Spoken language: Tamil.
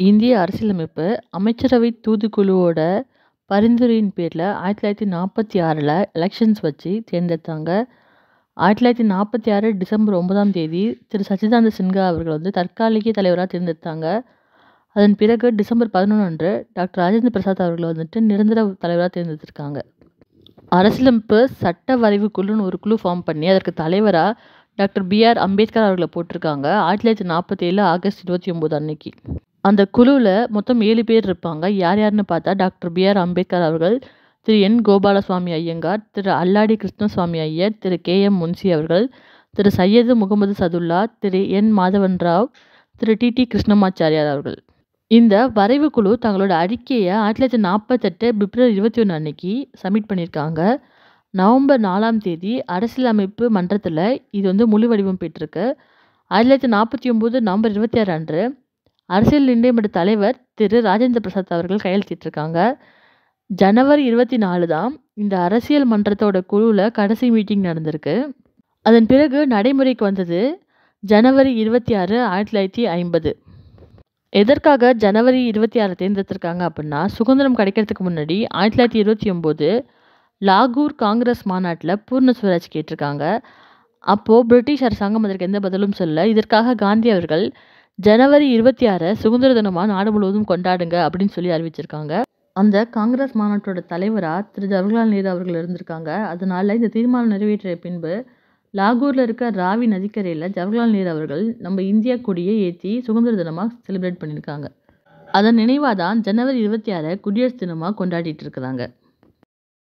இந்திய அரசியலமைப்பு அமைச்சரவை தூதுக்குழுவோட பரிந்துரையின் பேரில் ஆயிரத்தி தொள்ளாயிரத்தி நாற்பத்தி ஆறில் எலெக்ஷன்ஸ் வச்சு தேர்ந்தெடுத்தாங்க ஆயிரத்தி தொள்ளாயிரத்தி நாற்பத்தி ஆறு டிசம்பர் ஒன்பதாம் தேதி திரு சச்சிதானந்த சின்ஹா அவர்கள் வந்து தற்காலிக தலைவராக தேர்ந்தெடுத்தாங்க அதன் பிறகு டிசம்பர் பதினொன்று அன்று டாக்டர் ராஜேந்திர பிரசாத் அவர்கள் வந்துட்டு நிரந்தர தலைவராக தேர்ந்தெடுத்திருக்காங்க அரசியலமைப்பு சட்ட வரைவு குழுன்னு ஒரு குழு ஃபார்ம் பண்ணி அதற்கு தலைவராக டாக்டர் பிஆர் அம்பேத்கர் அவர்களை போட்டிருக்காங்க ஆயிரத்தி தொள்ளாயிரத்தி நாற்பத்தி ஏழு ஆகஸ்ட் இருபத்தி ஒம்பது அன்னைக்கு அந்த குழுவில் மொத்தம் ஏழு பேர் இருப்பாங்க யார் யாருன்னு பார்த்தா டாக்டர் பிஆர் அம்பேத்கர் அவர்கள் திரு என் கோபாலசுவாமி ஐயங்கார் திரு அல்லாடி கிருஷ்ணசுவாமி ஐயர் திரு கே எம் முன்சி அவர்கள் திரு சையது முகமது சதுல்லா திரு என் மாதவன் ராவ் திரு டி டி கிருஷ்ணமாச்சாரியார் அவர்கள் இந்த வரைவு குழு தங்களோட அறிக்கையை ஆயிரத்தி தொள்ளாயிரத்தி நாற்பத்தெட்டு பிப்ரவரி இருபத்தி ஒன்று அன்னைக்கு சப்மிட் பண்ணியிருக்காங்க நவம்பர் நாலாம் தேதி அரசியலமைப்பு மன்றத்தில் இது வந்து முழு வடிவம் பெற்றிருக்கு ஆயிரத்தி தொள்ளாயிரத்தி நாற்பத்தி ஒம்பது நவம்பர் இருபத்தி ஆறு அன்று அரசியல் நிர்ணயமன்ற தலைவர் திரு ராஜேந்திர பிரசாத் அவர்கள் கையெழுத்திட்டிருக்காங்க ஜனவரி இருபத்தி நாலு தான் இந்த அரசியல் மன்றத்தோட குழுவில் கடைசி மீட்டிங் நடந்திருக்கு அதன் பிறகு நடைமுறைக்கு வந்தது ஜனவரி இருபத்தி ஆறு ஆயிரத்தி தொள்ளாயிரத்தி ஐம்பது எதற்காக ஜனவரி இருபத்தி ஆறு தேர்ந்தெடுத்திருக்காங்க அப்படின்னா சுதந்திரம் கிடைக்கிறதுக்கு முன்னாடி ஆயிரத்தி தொள்ளாயிரத்தி இருபத்தி ஒம்போது லாகூர் காங்கிரஸ் மாநாட்டில் பூர்ண ஸ்வராஜ் கேட்டிருக்காங்க அப்போது பிரிட்டிஷ் அரசாங்கம் அதற்கு எந்த பதிலும் சொல்ல இதற்காக காந்தி அவர்கள் ஜனவரி இருபத்தி ஆறை சுதந்திர தினமாக நாடு முழுவதும் கொண்டாடுங்க அப்படின்னு சொல்லி அறிவிச்சிருக்காங்க அந்த காங்கிரஸ் மாநாட்டோட தலைவராக திரு ஜவஹர்லால் நேரு அவர்கள் இருந்திருக்காங்க அதனால இந்த தீர்மானம் நிறைவேற்றிய பின்பு லாகூரில் இருக்க ராவி நதிக்கரையில் ஜவஹர்லால் நேரு அவர்கள் நம்ம இந்தியா கொடியை ஏற்றி சுதந்திர தினமாக செலிப்ரேட் பண்ணியிருக்காங்க அதன் நினைவாக தான் ஜனவரி இருபத்தி ஆறை குடியரசு தினமாக கொண்டாடிட்டு இருக்கிறாங்க